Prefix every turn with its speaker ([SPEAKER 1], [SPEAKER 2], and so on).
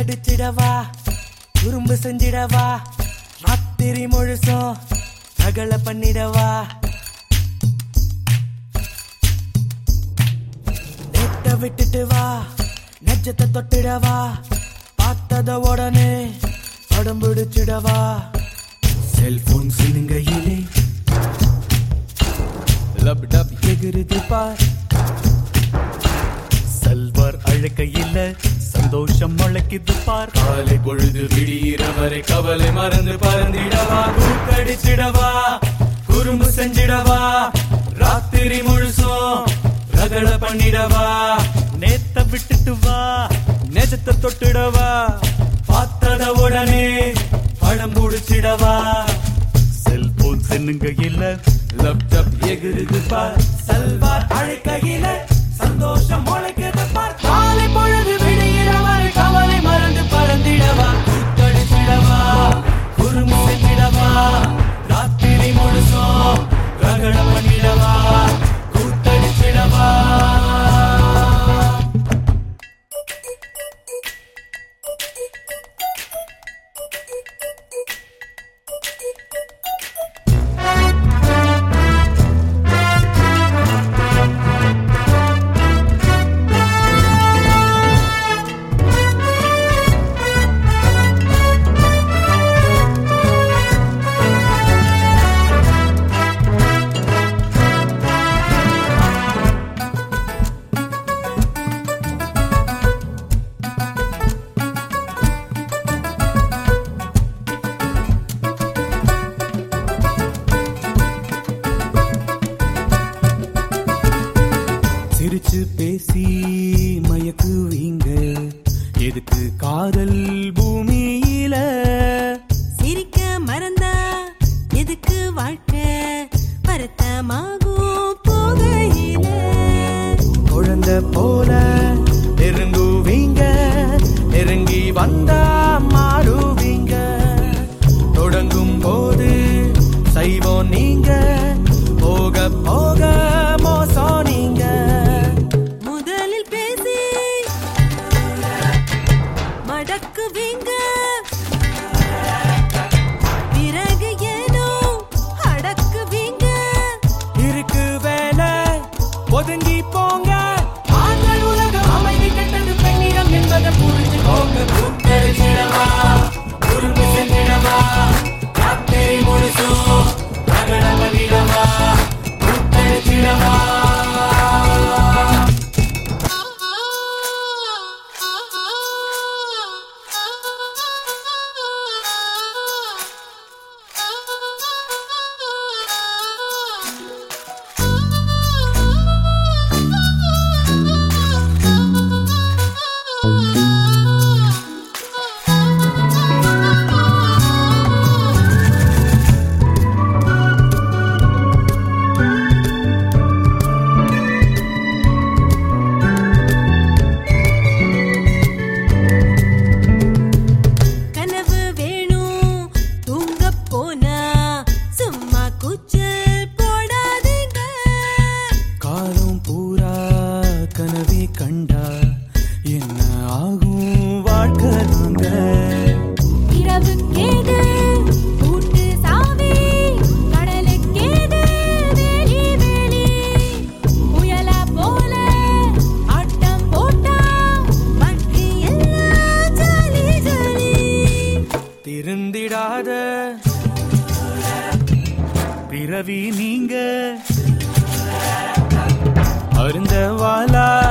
[SPEAKER 1] கூத்தடிச்சிடவா குறும்பு செஞ்சிடவா ராத்திரி முழுசும் ரகளை பண்ணிடவா நெட்ட விட்டுட்டு வா நெஜத்தை தொட்டிடவா பார்த்தத உடனே படம் பிடிச்சிடவா செல்போன் சினுங்கையிலே லப் டப் எகிருது பார்
[SPEAKER 2] செல்வர் அழைக்கையில சந்தோஷம் முளைக்குது பார்
[SPEAKER 1] காலை பொழுது விடியிற வரை கவலை மறந்து பறந்திடவா கூத்தடிச்சிடவா குறும்பு செஞ்சிடவா ராத்திரி முழுசும் ரகட பண்ணிடவா
[SPEAKER 2] நேத்த விட்டுட்டு வா
[SPEAKER 1] நெஜத்தை தொட்டுடவா பார்த்தத உடனே படம் பிடிச்சிடவா
[SPEAKER 2] செல்போன் சென்னுங்கையில
[SPEAKER 1] லப்டப் எகிருது பார் சல்வார் அழைக்கையில சந்தோஷம் முளைக்குது பார் காலை பொழுது விடுகிற வரை கவலை மறந்து பறந்திடவா கூத்தடிச்சிடவா குறும்பு செஞ்சிடவா ராத்திரி முழுசும் ரகட பண்ணிடவா கூத்தடிச்சிடவா சிரிச்சு பேசி மயக்குவீங்க எதுக்கு காதல் பூமியில
[SPEAKER 3] சிரிக்க மறந்தா எதுக்கு வாழ்க்கை வருத்தமாகும் போகையில
[SPEAKER 1] குழந்தை போல நெருங்குவீங்க நெருங்கி வந்தா மாறுவீங்க தொடங்கும் போது செய்வோம் நீங்க போக போக மோசம் நீங்க
[SPEAKER 3] முதலில் பேசி மடக்குவீங்க பிறகு ஏனோ அடக்குவீங்க
[SPEAKER 1] இருக்கு வேலை ஒதுங்கி போங்க ஆண்கள் உலகம் அமைதி கெட்டது பெண்ணிடம் என்பதை புரிஞ்சு போங்க கூத்தடிச்சிடவா குறும்பு செஞ்சிடவா ராத்திரி முழுசும் ரகட பண்ணிடவா கூத்தடிச்சிடவா
[SPEAKER 3] கனவு வேணும் தூங்க போனா சும்மா கூச்சல் போடாதீங்க
[SPEAKER 1] காலம் பூரா கனவே கண்டா என்ன ஆகும் வாழ்க்கை நாங்க
[SPEAKER 3] இரவுக்கேது கூட்டு சாவி கடலுக்கேது வேலி வேலி புயலா போல ஆட்டம் போட்டா மற்றி எல்லாம் ஜாலி ஜாலி
[SPEAKER 1] திருந்திடாத
[SPEAKER 2] பிறவி நீங்க
[SPEAKER 1] அருந்த வாழா